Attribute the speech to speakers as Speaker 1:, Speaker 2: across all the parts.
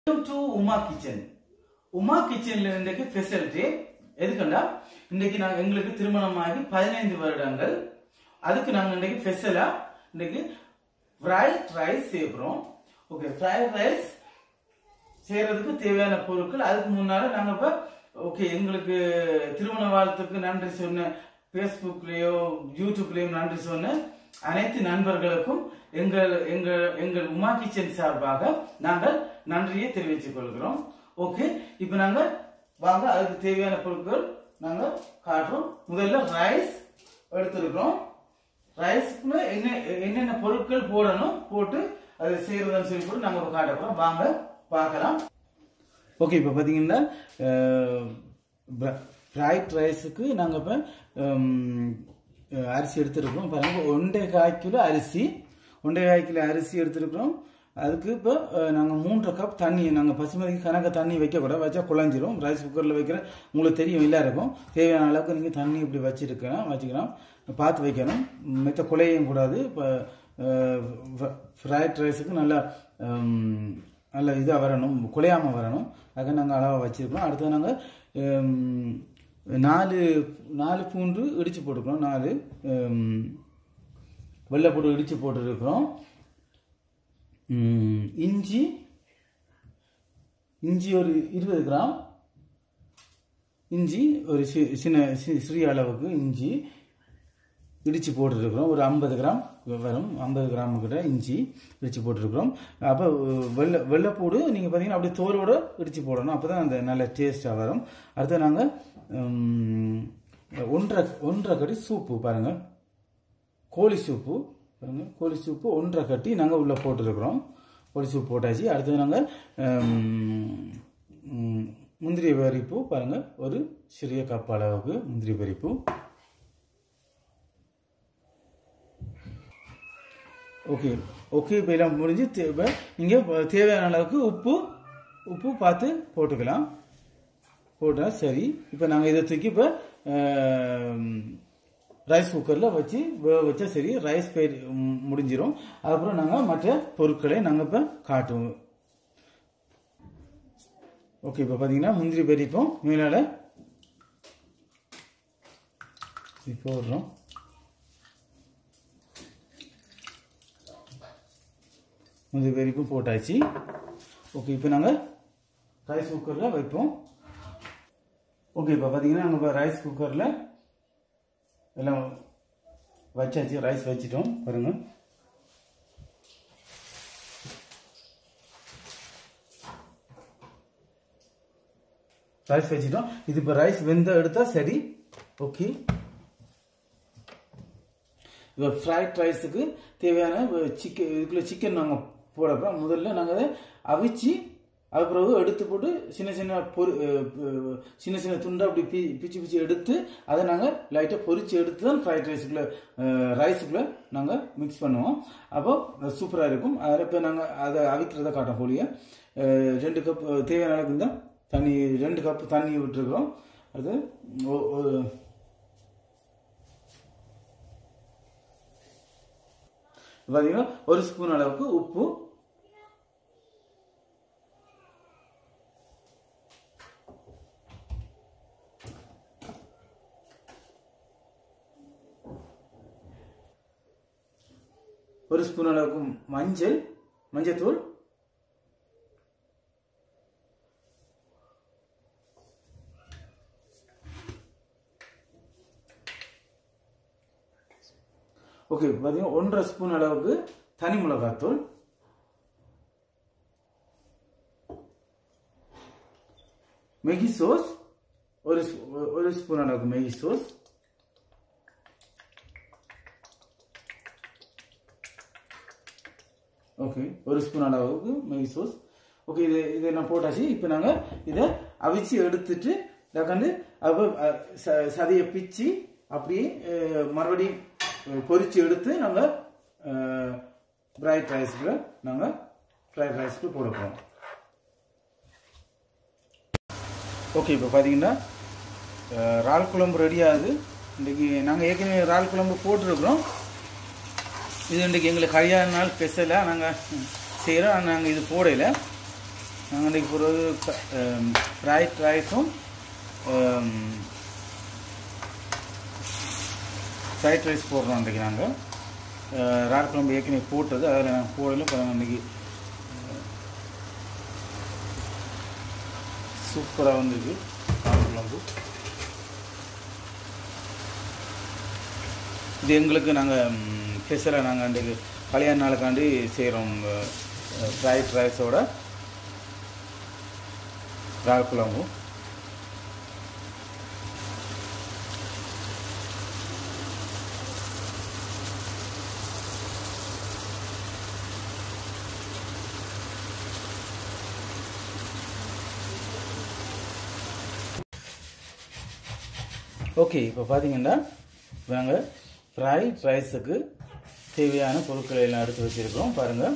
Speaker 1: Welcome to Uma kitchen Uma கிச்சன்ல இன்றைக்கு speciality எதுக்குண்டா இன்றைக்கு நாங்க எங்களுக்கு திருமணமாகி பதினைந்து வருடங்கள் அதுக்கு நாங்க இன்றைக்கு ஸ்பெஷலா இன்றைக்கு ஃப்ரைட் ரைஸ் செய்யறோம் ஓகே ஃப்ரைட் ரைஸ் செய்யறதுக்கு தேவையான பொருட்கள் அதுக்கு முன்னால நாங்க இப்ப ஓகே எங்களுக்கு திருமண வாழ்த்துக்கு நன்றி சொன்ன ஃபேஸ்புக்லயோ யூடியூப்லயோ நன்றி சொன்ன அனைத்து நண்பர்களுக்கும் எங்கள் எங்கள் எங்கள் உமா கிச்சன் சார்பாக நாங்கள் நன்றியை தெரிவித்துக் கொள்கிறோம் ஓகே இப்போ நாங்க வாங்க அதுக்கு தேவையான பொருட்கள் நாங்க காட்டுறோம் முதல்ல ரைஸ் எடுத்திருக்கிறோம் ரைஸ்க்குள்ள என்ன என்னென்ன பொருட்கள் போடணும் போட்டு அது செய்யறதுன்னு சொல்லி போட்டு நாங்க இப்ப காட்ட போறோம் வாங்க பார்க்கலாம் ஓகே இப்போ பார்த்தீங்கன்னா ஃப்ரைட் ரைஸுக்கு நாங்கள் இப்போ அரிசி எடுத்துருக்கோம் பாருங்க ஒன்றரை கால் கிலோ அரிசி ஒன்றரை கால் கிலோ அரிசி எடுத்துருக்கிறோம் அதுக்கு இப்போ நாங்கள் மூன்றரை கப் தண்ணி நாங்கள் பசுமதிக்கு கணக்க தண்ணி வைக்கக்கூடாது வச்சா குழஞ்சிரும் ரைஸ் குக்கரில் வைக்கிற உங்களுக்கு தெரியும் இல்லை இருக்கும் தேவையான அளவுக்கு நீங்கள் தண்ணி இப்படி வச்சிருக்கலாம் வச்சுக்கலாம் பார்த்து வைக்கணும் மித்த குலையும் கூடாது இப்போ ஃப்ரைட் ரைஸுக்கு நல்லா ஹம், நல்ல இதாக வரணும் குலையாமல் வரணும் அதுக்கு நாங்கள் அளவாக வச்சுருக்கோம் அடுத்து நாங்கள் ஹம், நாலு நாலு பூண்டு இடித்து போட்டுக்கிறோம் நாலு ஹம், வெள்ளைப்பூடு இடித்து போட்டுருக்கிறோம் ஹம், இஞ்சி இஞ்சி ஒரு இருபது கிராம் இஞ்சி ஒரு சி- சின்ன சி- சிறிய அளவுக்கு இஞ்சி இடித்து போட்டுருக்குறோம் ஒரு ஐம்பது கிராம் வரும் ஐம்பது கிராம் கிட்ட இஞ்சி இடித்து போட்டுருக்குறோம் அப்போ வெள்ளை வெள்ளைப்பூடு நீங்கள் பார்த்தீங்கன்னா அப்படியே தோலோட இடித்து போடணும் அப்போ தான் அந்த நல்ல டேஸ்ட்டாக வரும் அடுத்து நாங்கள் ஒன்றரை ஒன்றரை கட்டி சூப்பு பாருங்கள் கோழி சூப்பு பாருங்க கோழி சூப்பு ஒன்றரை கட்டி நாங்கள் உள்ளே போட்டுருக்குறோம் கோழி சூப்பு போட்டாச்சு அடுத்தது நாங்கள் முந்திரி பறிப்பு பாருங்கள் ஒரு சிறிய கப் அளவுக்கு முந்திரி பறிப்பு ஓகே ஓகே இப்போ எல்லாம் முடிஞ்சு இப்போ நீங்கள் தேவையான அளவுக்கு உப்பு உப்பு பார்த்து போட்டுக்கலாம் போட்டா சரி இப்போ நாங்கள் இதை தூக்கி இப்போ ரைஸ் குக்கரில் வச்சு வேக வச்சா சரி ரைஸ் பே முடிஞ்சிரும் அதுக்கப்புறம் நாங்கள் மற்ற பொருட்களை நாங்கள் இப்போ காட்டுவோம் ஓகே இப்போ பார்த்தீங்கன்னா முந்திரி பறிப்போம் மேலால் இப்போ போடுறோம் முந்திரி பறிப்பும் போட்டாச்சு ஓகே இப்போ நாங்கள் ரைஸ் குக்கரில் வைப்போம் ஓகே இப்போ பார்த்தீங்கன்னா நாங்கள் இப்போ ரைஸ் குக்கரில் எல்லாம் வச்சாச்சு ரைஸ் வச்சிட்டோம் பாருங்க ரைஸ் வச்சிட்டோம் இது இப்போ ரைஸ் வெந்த எடுத்தா சரி ஓகே இப்போ ஃப்ரைட் ரைஸுக்கு தேவையான சிக்கன் இதுக்குள்ள சிக்கன் நாங்கள் போடப்போ முதல்ல நாங்கள் அதை அவிச்சு அது பிறகு எடுத்து போட்டு சின்ன சின்ன பொரு அஹ் அஹ் சின்ன சின்ன துண்டை அப்படி பி பிச்சு பிச்சு எடுத்து அதை நாங்கள் லைட்டாக பொரிச்சு எடுத்து தான் ஃப்ரைட் ரைஸுக்குள்ளே ரைஸுக்குள்ளே நாங்கள் மிக்ஸ் பண்ணுவோம் அப்போ சூப்பராக இருக்கும் அதில் இப்போ நாங்கள் அதை அவிக்கிறத காட்டோம் கோழியை அஹ் ரெண்டு கப் தேவையான அளவுக்கு தான் தண்ணி ரெண்டு கப் தண்ணி விட்டுருக்குறோம் அது ஒ- ஒரு பார்த்தீங்கன்னா ஒரு ஸ்பூன் அளவுக்கு உப்பு ஒரு ஸ்பூன் அளவுக்கு மஞ்சள் மஞ்சத்தூள் ஓகே பார்த்தீங்கன்னா ஒன்றரை ஸ்பூன் அளவுக்கு தனி மிளகாத்தூள் மெகி சோஸ் ஒரு ஸ்பூ- ஒரு ஸ்பூன் அளவுக்கு மெகி சோஸ் ஓகே ஒரு ஸ்பூன் அளவுக்கு மெகி சோஸ் ஓகே இது இதை நான் போட்டாச்சு இப்போ நாங்கள் இதை அவிச்சு எடுத்துட்டு டக்காந்து அப்போ அஹ், ச- சதையை பிச்சு அப்படியே அஹ், மறுபடியும் அஹ், பொரிச்சு எடுத்து நாங்கள் ஃப்ரைட் ரைஸ்க்கு நாங்கள் ஃப்ரைட் ரைஸ்க்கு போட போகிறோம் ஓகே இப்போ பார்த்தீங்கன்னா அஹ், இறால் குழம்பு ரெடி ஆகுது இன்றைக்கி நாங்கள் ஏற்கனவே இறால் குழம்பு போட்டிருக்கிறோம் இது இன்றைக்கி எங்களுக்கு கல்யாண நாள் ஸ்பெஷலாக நாங்கள் செய்கிறோம் நாங்கள் இது போடையில் நாங்கள் இன்றைக்கி ஒரு ஃப்ரைட் ரைஸும் ஃப்ரைட் ரைஸ் போடுறோம் இன்றைக்கி நாங்கள் இறால் குழம்பு ஏற்கனவே போட்டது அதில் நாங்கள் போடல இப்போ நாங்கள் இன்றைக்கி சூப்பராக வந்திருக்கு இறால் குழம்பு இது எங்களுக்கு நாங்கள் ஸ்பெஷலாக நாங்கள் அன்றைக்கு கல்யாண நாளுக்காண்டி செய்கிறோம் ஃப்ரைட் ரைஸோட இறால் குழம்பு ஓகே இப்போ பார்த்தீங்கன்னா நாங்கள் ஃப்ரைட் ரைஸுக்கு தேவையான பொருட்களை எல்லாம் எடுத்து வச்சுருக்கோம் பாருங்கள்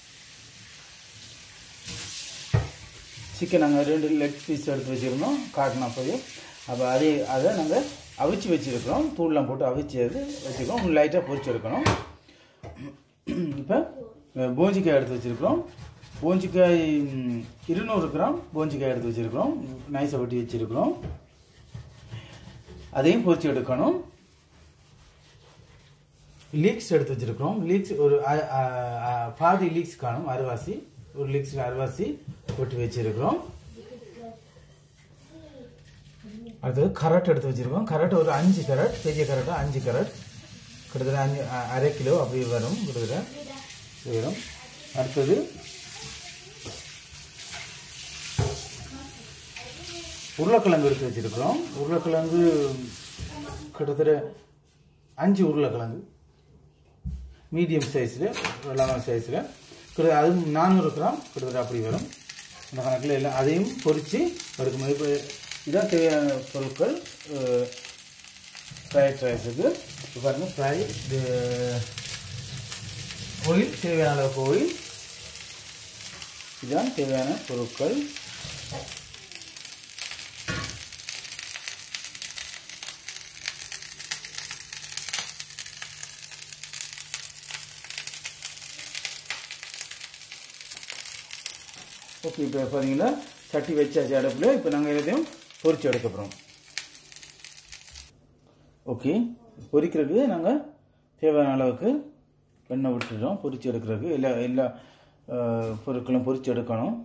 Speaker 1: சிக்கன் நாங்கள் ரெண்டு லெக் பீஸ் எடுத்து வச்சுருந்தோம் காட்டினா போய் அப்போ அதே அதை நாங்கள் அவிச்சு வச்சுருக்கிறோம் தூள்லாம் போட்டு அவிச்சு அது வச்சுருக்கோம் லைட்டாக பொரிச்சு எடுக்கணும் இப்போ போஞ்சிக்காய் எடுத்து வச்சுருக்கிறோம் போஞ்சிக்காய் ம், இருநூறு கிராம் போஞ்சிக்காய் எடுத்து வச்சுருக்கிறோம் நைஸை வெட்டி வச்சுருக்கிறோம் அதையும் பொரிச்சு எடுக்கணும் லீக்ஸ் எடுத்து வச்சிருக்கிறோம் லீக்ஸ் ஒரு அ- அ- அ- பாதி லீக்ஸ் காணும் அரைவாசி ஒரு லீக்ஸ் அரைவாசி போட்டு வச்சிருக்கிறோம் அடுத்தது கரட் எடுத்து வச்சிருக்கோம் கரட் ஒரு அஞ்சு கரட் பெரிய கரட்டா அஞ்சு கரட் கிட்டத்தட்ட அஞ்சு அ- அரை கிலோ அப்படி வரும் கிட்டத்தட்ட வரும் அடுத்தது உருளைக்கிழங்கு எடுத்து வச்சிருக்கிறோம் உருளைக்கிழங்கு கிட்டத்தட்ட அஞ்சு உருளைக்கிழங்கு மீடியம் சைஸில் லெவன் சைஸில் கிட்ட அது நானூறு கிராம் கிட்டத்தட்ட அப்படி வரும் அந்த கணக்கில் எல்லாம் அதையும் பொரித்து எடுக்கும் இப்போ இதான் தேவையான பொருட்கள் ஃப்ரைட் ரைஸுக்கு இப்போ பாருங்கள் ஃப்ரை ஆயில் தேவையான அளவுக்கு ஆயில் இதுதான் தேவையான பொருட்கள் ஓகே இப்போ பார்த்தீங்கன்னா சட்டி வச்சாச்சு அடுப்பில் இப்போ நாங்கள் எல்லாத்தையும் பொரிச்சு எடுக்க போகிறோம் ஓகே பொரிக்கிறதுக்கு நாங்கள் தேவையான அளவுக்கு எண்ணெய் விட்டுட்டோம் பொரிச்சு எடுக்கிறதுக்கு எல்லா எல்லா அஹ், பொருட்களும் பொரிச்சு எடுக்கணும்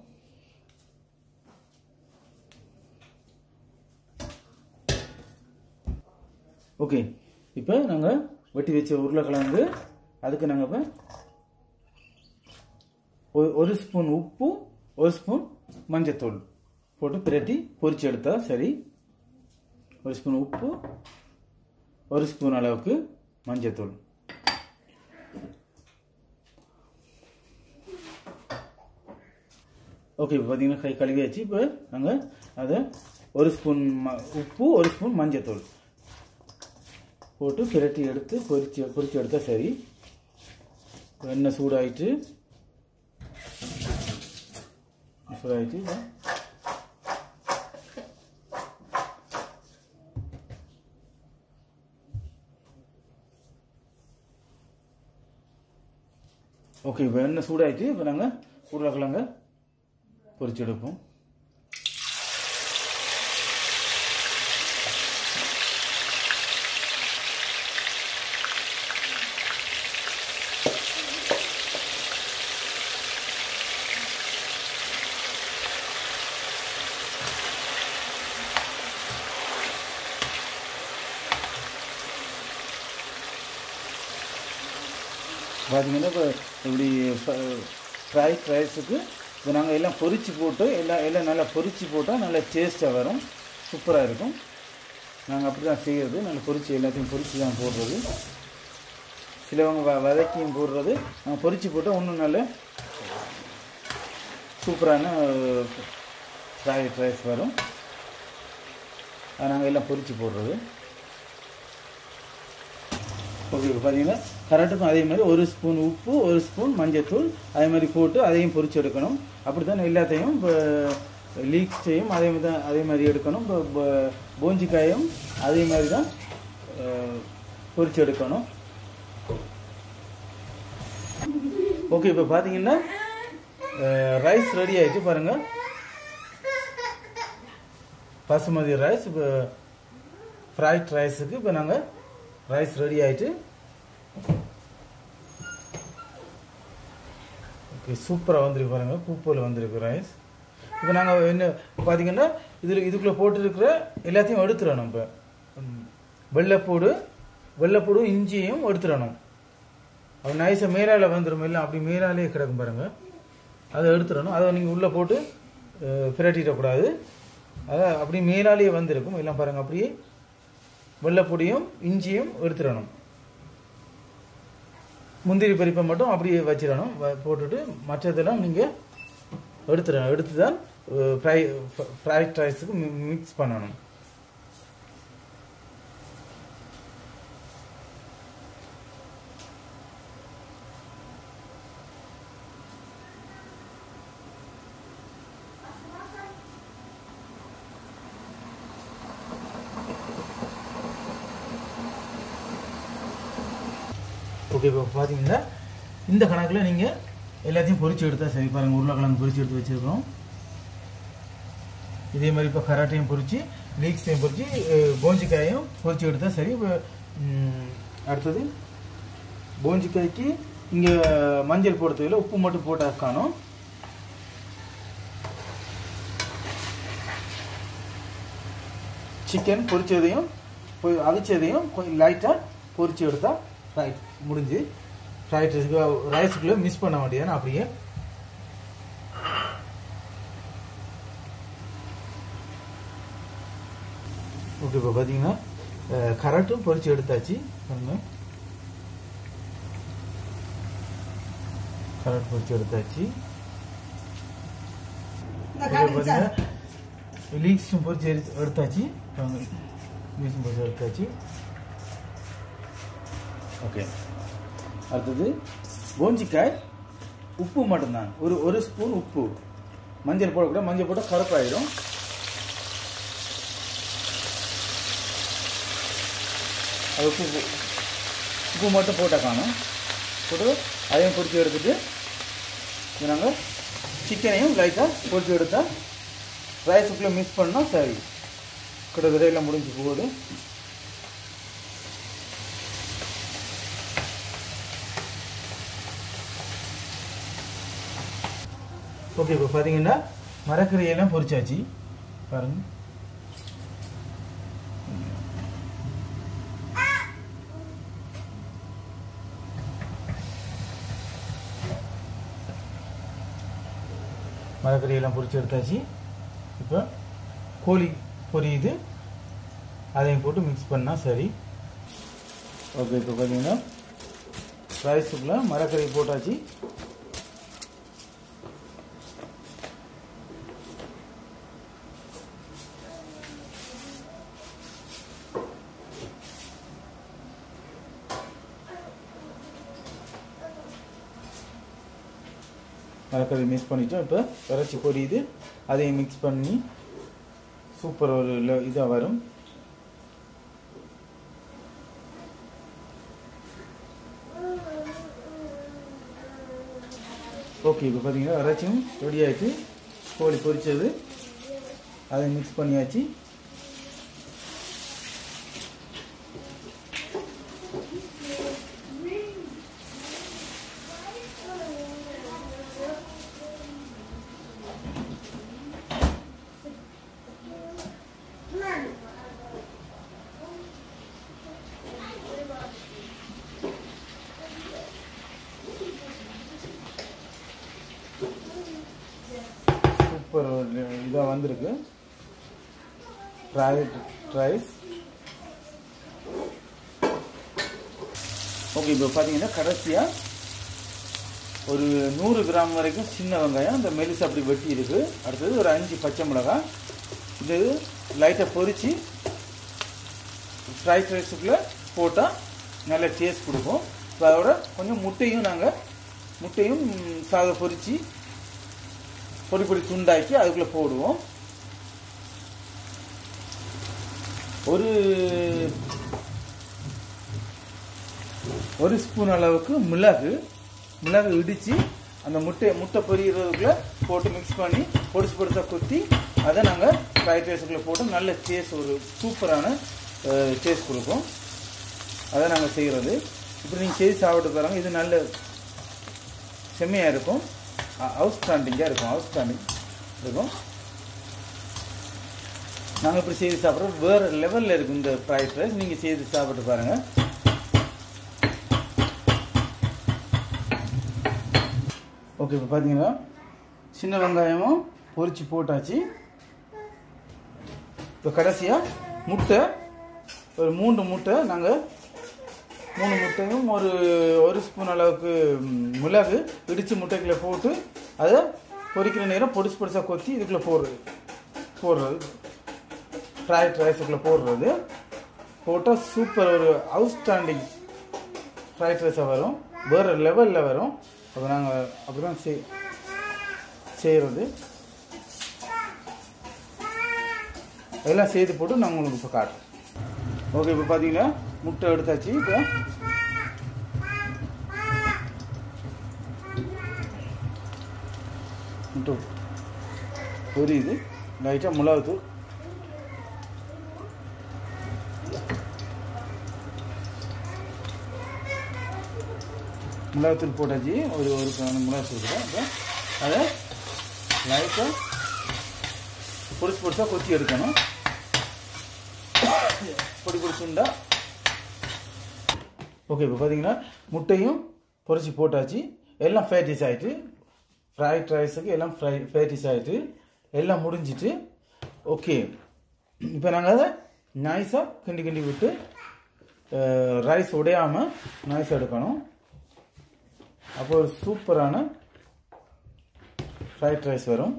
Speaker 1: ஓகே இப்போ நாங்கள் வெட்டி வச்ச உருளைக்கிழங்கு அதுக்கு நாங்கள் இப்போ ஒரு- ஒரு ஸ்பூன் உப்பு ஒரு ஸ்பூன் மஞ்சத்தூள் போட்டு பிரட்டி பொரிச்சு எடுத்தா சரி ஒரு ஸ்பூன் உப்பு ஒரு ஸ்பூன் அளவுக்கு மஞ்சத்தூள் ஓகே இப்போ பார்த்தீங்கன்னா கை கழுவியாச்சு இப்போ நாங்கள் அதை ஒரு ஸ்பூன் ம- உப்பு ஒரு ஸ்பூன் மஞ்சத்தூள் போட்டு பிரட்டி எடுத்து பொரிச்சு பொரிச்சு எடுத்தா சரி எண்ணெய் சூடாயிட்டு சூடாயிட்டு இதை ஓகே இப்போ எண்ணெய் சூடாயிட்டு இப்போ நாங்கள் உருளைக்கிழங்க பொரிச்சு எடுப்போம் பார்த்தீங்கன்னா இப்போ இப்படி ஃப்ரைட் ரைஸுக்கு இப்போ நாங்கள் எல்லாம் பொரிச்சு போட்டு எல்லாம் எல்லாம் நல்லா பொரிச்சு போட்டால் நல்லா டேஸ்ட்டாக வரும் சூப்பராக இருக்கும் நாங்கள் அப்படி தான் செய்கிறது நல்லா பொரிச்சு எல்லாத்தையும் பொரிச்சு தான் போடுறது சிலவங்க வ வதக்கியும் போடுறது நாங்கள் பொரிச்சு போட்டால் இன்னும் நல்ல சூப்பரான ஃப்ரைட் ரைஸ் வரும் அது நாங்கள் எல்லாம் பொரிச்சு போடுறது ஓகே இப்போ பார்த்தீங்கன்னா கரெக்டுக்கும் அதே மாதிரி ஒரு ஸ்பூன் உப்பு ஒரு ஸ்பூன் மஞ்சத்தூள் அதே மாதிரி போட்டு அதையும் பொரிச்சு எடுக்கணும் அப்படி தான் எல்லாத்தையும் இப்போ லீக்ஸையும் அதே மாதிரி தான் அதே மாதிரி எடுக்கணும் இப்போ ப- பூஞ்சிக்காயும் அதே மாதிரி தான் அஹ், பொரிச்சு எடுக்கணும் ஓகே இப்போ பார்த்தீங்கன்னா ரைஸ் ரெடி ஆயிட்டு பாருங்கள் பாசுமதி ரைஸ் இப்போ ஃப்ரைட் ரைஸுக்கு இப்போ நாங்கள் ரைஸ் ரெடி ஆயிட்டு ஓகே சூப்பராக வந்திருக்கு பாருங்க பூப்போல் வந்திருக்கு ரைஸ் இப்போ நாங்கள் என்ன பார்த்தீங்கன்னா இதில் இதுக்குள்ளே போட்டுருக்கிற எல்லாத்தையும் எடுத்துடணும் இப்போ ம், வெள்ளைப்பூடு வெள்ளைப்பூடும் இஞ்சியும் எடுத்துடணும் அது நைஸாக மேலால வந்துடும் எல்லாம் அப்படி மேலாலே கிடக்கும் பாருங்க அதை எடுத்துடணும் அதை நீங்கள் உள்ளே போட்டு அஹ், பிரட்டிடக்கூடாது அதை அப்படி மேலாலேயே வந்திருக்கும் எல்லாம் பாருங்க அப்படியே வெள்ளைப்பொடியும் இஞ்சியும் எடுத்துடணும் முந்திரி பருப்பை மட்டும் அப்படியே வச்சிடணும் வ- போட்டுட்டு மற்றதெல்லாம் நீங்கள் எடுத்துடணும் எடுத்து தான் ஃப்ரை ஃப்ரைட் ரைஸுக்கு மிக்ஸ் பண்ணணும் ஓகே இப்போ பார்த்தீங்கன்னா இந்த கணக்கில் நீங்கள் எல்லாத்தையும் பொரிச்சு எடுத்தா சரி பாருங்கள் உருளைக்கிழங்கு பொரிச்சு எடுத்து வச்சுருக்கோம் இதே மாதிரி இப்போ கராட்டையும் பொரிச்சு லீக்ஸையும் பொரிச்சு அஹ், போஞ்சிக்காயும் பொரிச்சு எடுத்தா சரி இப்போ ம், அடுத்தது போஞ்சிக்காய்க்கு இங்கே மஞ்சள் போட தேவையில்ல உப்பு மட்டும் போட்டா காணும் சிக்கன் பொரிச்சதையும் பொ- அவிச்சதையும் கொஞ்சம் லைட்டாக பொரிச்சு எடுத்தா ரைட் முடிஞ்சு ஃப்ரைட் ரைஸுக்கு ரைஸுக்குள்ளே மிஸ் பண்ண வேண்டியது அப்படியே ஓகே இப்போ பார்த்தீங்கன்னா அஹ், கரட்டும் பொரிச்சு எடுத்தாச்சு பாருங்க கரட் பொரிச்சு எடுத்தாச்சு
Speaker 2: இந்த
Speaker 1: ஓகே
Speaker 2: காட்டு
Speaker 1: பார்த்தீங்கன்னா லீக்ஸும் பொரிச்சு எடுத்து எடுத்தாச்சு பாருங்க லீக்ஸும் பொரிச்சு எடுத்தாச்சு ஓகே அடுத்தது போஞ்சிக்காய் உப்பு மட்டும்தான் ஒரு ஒரு ஸ்பூன் உப்பு மஞ்சள் போடக்கூடாது மஞ்சள் போட்டால் கருப்பாயிடும் அது உப்பு போ- உப்பு மட்டும் போட்டால் காணும் போட்டு அதையும் பொரிச்சு எடுத்துட்டு இது நாங்கள் சிக்கனையும் லைட்டாக பொரிச்சு எடுத்தால் ரைஸுக்குள்ளே மிக்ஸ் பண்ணால் சரி கிட்டத்தட்ட எல்லாம் முடிஞ்சு போகுது ஓகே இப்போ பார்த்தீங்கன்னா மரக்கறியெல்லாம் பொரிச்சாச்சு பாருங்க மரக்கறியெல்லாம் பொரிச்சு எடுத்தாச்சு இப்போ கோழி பொரியுது அதையும் போட்டு மிக்ஸ் பண்ணால் சரி ஓகே இப்போ பார்த்தீங்கன்னா ரைஸுக்குள்ளே மரக்கறி போட்டாச்சு மரக்கறி மிக்ஸ் பண்ணிட்டோம் இப்போ இறைச்சி பொரியுது அதையும் மிக்ஸ் பண்ணி சூப்பர் ஒரு இதாக வரும் ஓகே இப்போ பார்த்தீங்கன்னா இறைச்சியும் ரெடி ஆயிடுச்சு கோழி பொரிச்சது அதை மிக்ஸ் பண்ணியாச்சு சூப்பர் ஒரு இதாக வந்திருக்கு ஃப்ரைட் ரைஸ் ஓகே இப்போ பார்த்தீங்கன்னா கடைசியாக ஒரு நூறு கிராம் வரைக்கும் சின்ன வெங்காயம் இந்த மெலிசு அப்படி வெட்டி இருக்கு அடுத்தது ஒரு அஞ்சு பச்சை மிளகாய் இது லைட்டாக பொரிச்சு ஃப்ரைட் ரைஸுக்குள்ளே போட்டால் நல்ல டேஸ்ட் கொடுக்கும் இப்போ அதோட கொஞ்சம் முட்டையும் நாங்கள் முட்டையும் ம், சாதம் பொரிச்சு பொடி பொடி துண்டாக்கி அதுக்குள்ளே போடுவோம் ஒரு ஒரு ஸ்பூன் அளவுக்கு மிளகு மிளகு இடித்து அந்த முட்டை முட்டை பொரியறதுக்குள்ள போட்டு மிக்ஸ் பண்ணி பொடிசு பொடிசா குத்தி அதை நாங்கள் ஃப்ரைட் ரைஸுக்குள்ளே போட்டு நல்ல டேஸ்ட் ஒரு சூப்பரான டேஸ்ட் கொடுக்கும் அதை நாங்கள் செய்கிறது இப்படி நீங்கள் செய்து சாப்பிட்டு பாருங்க இது நல்ல செம்மையாக இருக்கும் அவுட்ஸ்டாண்டிங்காக இருக்கும் அவுட்ஸ்டாண்டிங் இருக்கும் நாங்கள் இப்படி செய்து சாப்பிட்றோம் வேறு லெவலில் இருக்கும் இந்த ஃப்ரைட் ரைஸ் நீங்கள் செய்து சாப்பிட்டு பாருங்கள் ஓகே இப்போ பார்த்தீங்கன்னா சின்ன வெங்காயமும் பொரிச்சு போட்டாச்சு இப்போ கடைசியாக முட்டை ஒரு மூன்று முட்டை நாங்கள் மூணு முட்டையும் ஒரு ஒரு ஸ்பூன் அளவுக்கு ம், மிளகு இடித்து முட்டைக்குள்ளே போட்டு அதை பொரிக்கிற நேரம் பொடிசு பொடிசாக கொத்தி இதுக்குள்ளே போடுறது போடுறது ஃப்ரைட் ரைஸுக்குள்ளே போடுறது போட்டால் சூப்பர் ஒரு அவுட்ஸ்டாண்டிங் ஃப்ரைட் ரைஸாக வரும் வேறு லெவலில் வரும் அப்போ நாங்கள் அப்படி தான் செய் செய்கிறது எல்லாம் செய்து போட்டு நாங்கள் உங்களுக்கு இப்போ காட்டுறோம் ஓகே இப்போ பார்த்தீங்கன்னா முட்டை எடுத்தாச்சு இப்போ முட்டை பொரியுது லைட்டாக மிளகுத்தூள் மிளகாத்தூள் போட்டாச்சு ஒரு ஒரு கணக்கு மிளகாத்தூள் கூட இப்போ அதை லைட்டாக பொடிசு பொடிசாக கொத்தி எடுக்கணும் பொடி பொடிச்சுண்டா ஓகே இப்போ பார்த்தீங்கன்னா முட்டையும் பொரிச்சு போட்டாச்சு எல்லாம் ஃபேட்டிஸ் ஆகிட்டு ஃப்ரைட் ரைஸுக்கு எல்லாம் ஃப்ரை ஃபேட்டிஸ் ஆகிட்டு எல்லாம் முடிஞ்சிட்டு ஓகே இப்போ நாங்கள் அதை நைஸாக கிண்டி கிண்டி விட்டு ரைஸ் உடையாமல் நைஸ் எடுக்கணும் அப்போ ஒரு சூப்பரான ஃப்ரைட் ரைஸ் வரும்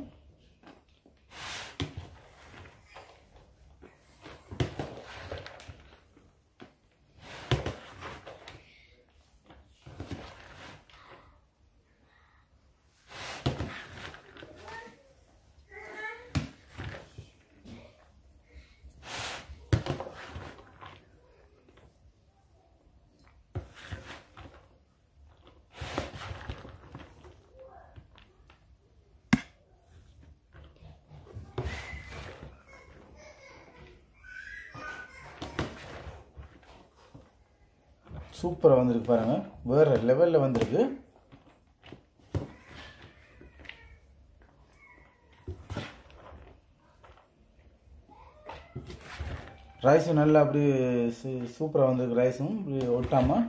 Speaker 1: சூப்பராக வந்திருக்கு பாருங்க வேற லெவலில் வந்திருக்கு ரைஸும் நல்லா அப்படி சூப்பராக வந்திருக்கு ரைஸும் இப்படி ஒட்டாமல்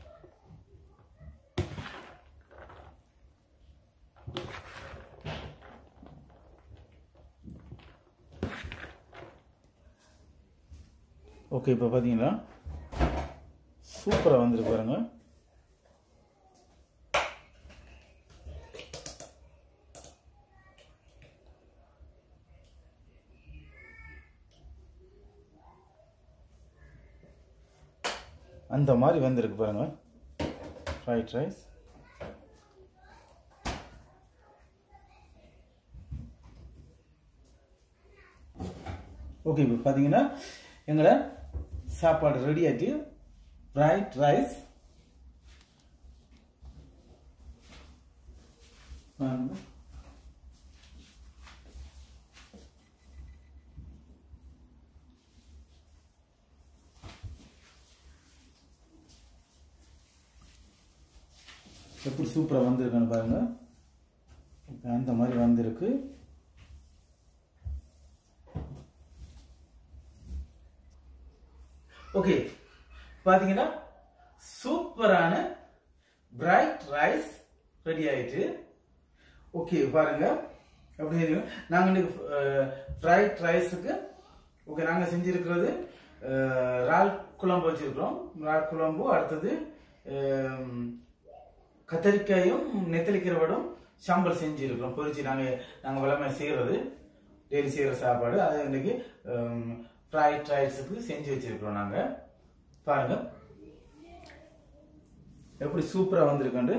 Speaker 1: ஓகே இப்போ பார்த்தீங்கன்னா சூப்பராக வந்திருக்கு பாருங்க அந்த மாதிரி வந்திருக்கு பாருங்க ஃப்ரைட் ரைஸ் ஓகே இப்போ பார்த்தீங்கன்னா எங்களை சாப்பாடு ரெடி ஆகிட்டு ஃப்ரைட் ரைஸ் எப்படி சூப்பராக வந்திருக்குன்னு பாருங்க இப்ப அந்த மாதிரி வந்திருக்கு ஓகே பாத்தீங்கன்னா சூப்பரான பிரைட் ரைஸ் ரெடி ஆயிட்டு ஓகே பாருங்க எப்படி தெரியும் நாங்கள் இன்னைக்கு ஃப்ரைட் ரைஸுக்கு ஓகே நாங்கள் செஞ்சிருக்கிறது அஹ், இறால் குழம்பு வச்சிருக்கிறோம் இறால் குழம்பு அடுத்தது அஹ், கத்தரிக்காயும் நெத்தலி கீரைவடும் சாம்பல் செஞ்சிருக்கிறோம் பொரிச்சு நாங்கள் நாங்கள் வளமை செய்கிறது டெய்லி செய்கிற சாப்பாடு அது இன்னைக்கு ஃப்ரைட் ரைஸுக்கு செஞ்சு வச்சிருக்கிறோம் நாங்கள் பாருங்க எப்படி சூப்பராக வந்திருக்குண்டு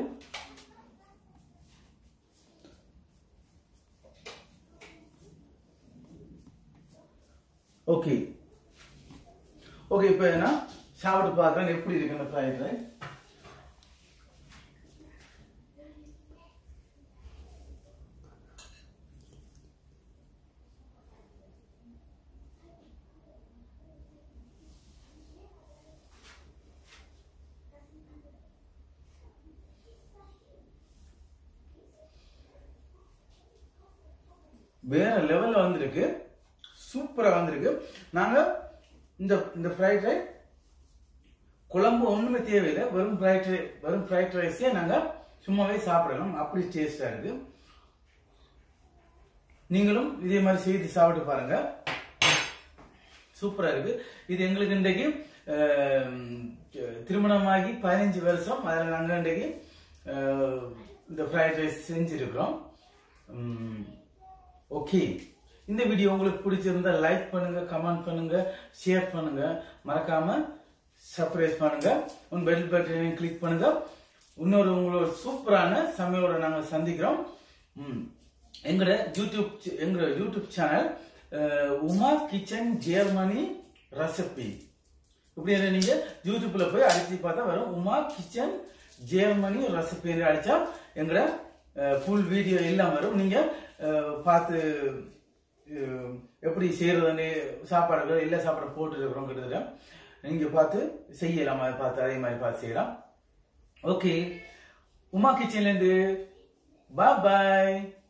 Speaker 1: ஓகே ஓகே இப்போ நான் சாப்பிட்டு பார்க்குறேன் எப்படி இருக்கு இந்த ஃப்ரைட் ரைஸ் வேற லெவல்ல வந்திருக்கு சூப்பரா வந்திருக்கு நாங்க இந்த இந்த ஃப்ரைட் ரைஸ் குழம்பு ஒண்ணுமே தேவையில்லை வெறும் ஃப்ரைட் வெறும் ஃப்ரைட் ரைஸே நாங்க சும்மாவே சாப்பிடலாம் அப்படி டேஸ்டா இருக்கு நீங்களும் இதே மாதிரி செய்து சாப்பிட்டு பாருங்க சூப்பரா இருக்கு இது எங்களுக்கு இன்றைக்கு அஹ், திருமணமாகி பதினஞ்சு வருஷம் அதில் நாங்கள் இன்றைக்கு அஹ், இந்த ஃப்ரைட் ரைஸ் செஞ்சிருக்கிறோம் ஓகே இந்த வீடியோ உங்களுக்கு பிடிச்சிருந்தா லைக் பண்ணுங்க கமெண்ட் பண்ணுங்க ஷேர் பண்ணுங்க மறக்காம சப்ஸ்கிரைப் பண்ணுங்க உன் பெல் பட்டனையும் கிளிக் பண்ணுங்க இன்னொரு உங்களோட சூப்பரான சமையலோட நாங்கள் சந்திக்கிறோம் ம். எங்களோட யூடியூப் சி- எங்களோட யூடியூப் சேனல் அஹ், உமா கிச்சன் ஜெர்மனி ரெசிபி இப்படி என்ன நீங்க யூடியூப்ல போய் அடிச்சு பார்த்தா வரும் உமா கிச்சன் ஜெர்மனி ரெசிபி அடிச்சா எங்களோட ஃபுல் வீடியோ எல்லாம் வரும் நீங்க அஹ், பார்த்து அஹ், எப்படி செய்யறதுன்னு சாப்பாடுகள் எல்லா சாப்பாடு போட்டு இருக்கிறோம் கிட்டத்தட்ட நீங்க பார்த்து செய்யலாம் அதை பார்த்து அதே மாதிரி பார்த்து செய்யலாம் ஓகே உமா கிச்சன்ல இருந்து பாய் பாய்